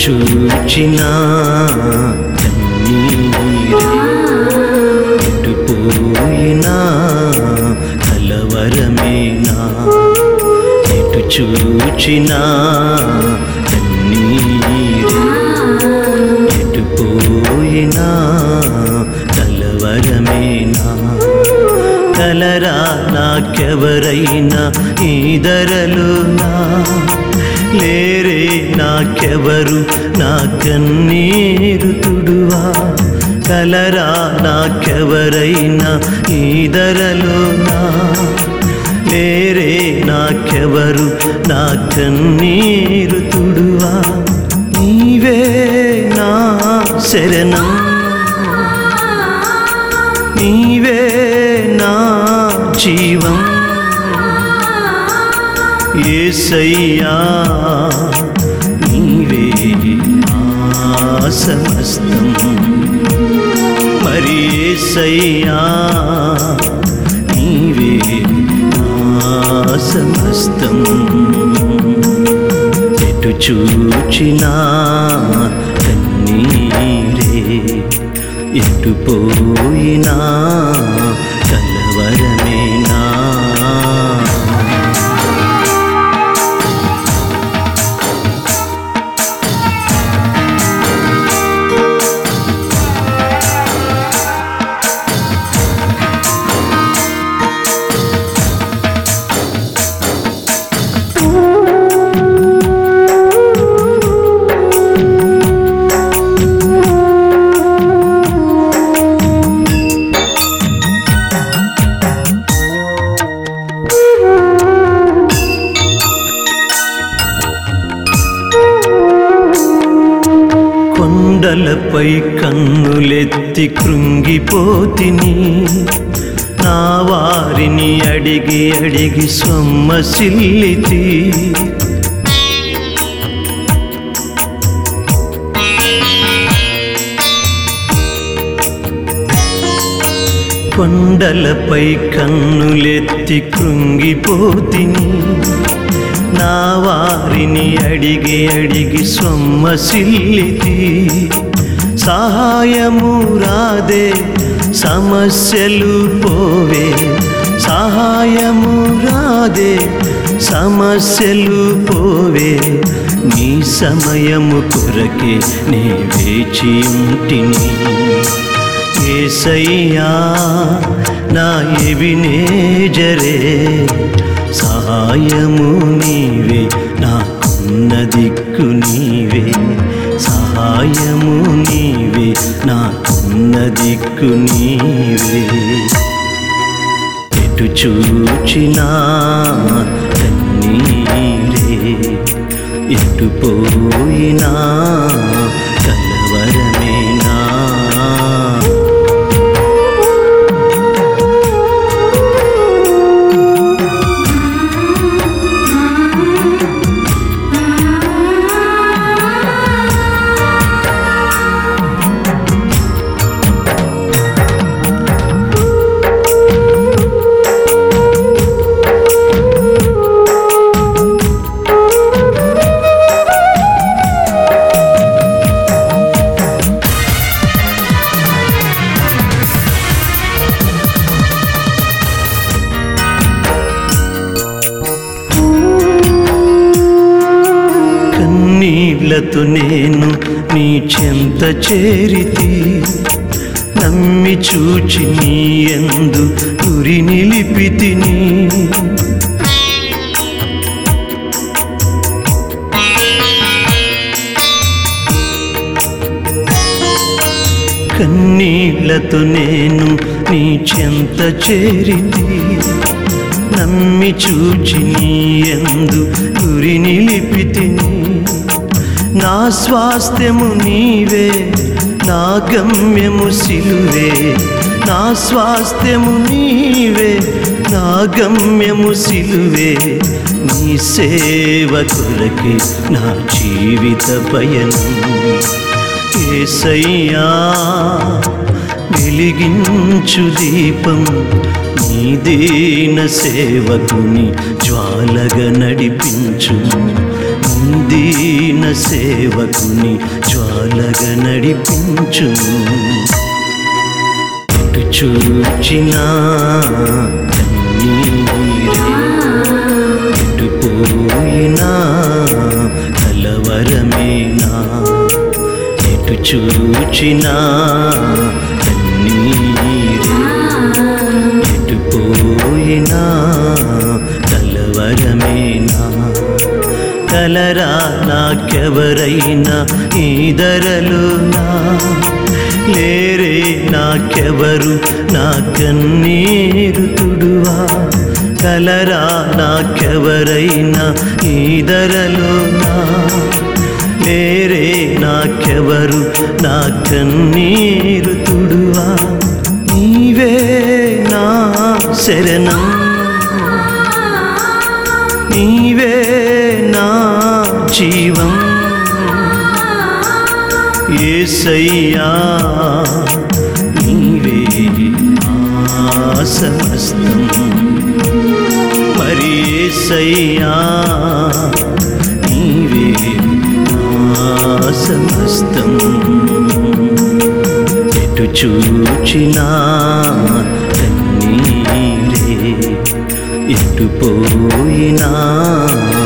చూచినా కన్నీరే ఎటు పోయినా కలవరమేనా ఎటు చూచినా కన్నీరే ఎటు పోయినా కలవరమేనా కలరా నాకెవరైనా ఈ ధరలునా లేరే నాకెవరు నా కన్నీరు తుడువా కలరా నాకెవరైనా ఈ ధరలునా లేరే నాకెవరు నా కన్నీరు తుడువా నీవే నా శరణం నీవే నా జీవం ఏసయ్యా నీవే నా సమస్తం మరి ఏసయ్యా నీవే నా సమస్తం ఎటు చూచినా కన్నీరే ఎటు పోయినా కలవరమేనా కొండలపై కన్నులెత్తి కృంగిపోతిని నా వారిని అడిగి అడిగి సొమ్మసిల్లితి కొండలపై కన్నులెత్తి కృంగిపోతిని నా వారిని అడిగి అడిగి సొమ్మసిల్లితి సహాయము రాదే సమస్యలు పోవే సహాయము రాదే సమస్యలు పోవే నీ సమయము కొరకే నే వేచి ఉంటిని ఏసయ్యా నా ఎవినేజరే సహాయము నీవే నాకున్న దిక్కు నీవే సహాయము నీవే నాకున్న దిక్కు నీవే ఎటు చూచినా కన్నీరే ఎటు పోయినా కలవరమేనా కన్నీళ్లతో నేను నీ చెంత చేరితి నమ్మి చూచి నీ ఎందు గురి నిలిపితిని కన్నీళ్లతో నేను నీ చెంత చేరితి నమ్మి చూచి నీ ఎందు గురి నిలిపితిని నా స్వాస్థ్యము నీవే నా గమ్యము సిలువే నా స్వాస్థ్యము నీవే నా గమ్యము సిలువే నీ సేవ కొరకే నా జీవిత పయనం ఏసయ్యా వెలిగించు దీపం నీ దీన సేవకుని జ్వాలగా నడిపించు దీన సేవకుని జ్వాలగా నడిపించును ఎటు చూచినా కన్నీరే ఎటు పోయినా కలవరమేనా ఎటు చూచినా కన్నీరే ఎటు పోయినా కలవరమేనా కలరా నాకెవరైనా ఈ ధరలోనా లేరే నాకెవరు నా కన్నీరు తుడువా కలరా నాకెవరైనా ఈ ధరలోనా లేరే నాకెవరు నా కన్నీరు తుడువా నీవే నా శరణం నీవే నా జీవం ఏసయ్యా నీవే ఆ సమస్తం మరి ఏసయ్యా నీవే ఆ సమస్తం ఎటు చూచినా కన్నీరే ఎటు పోయినా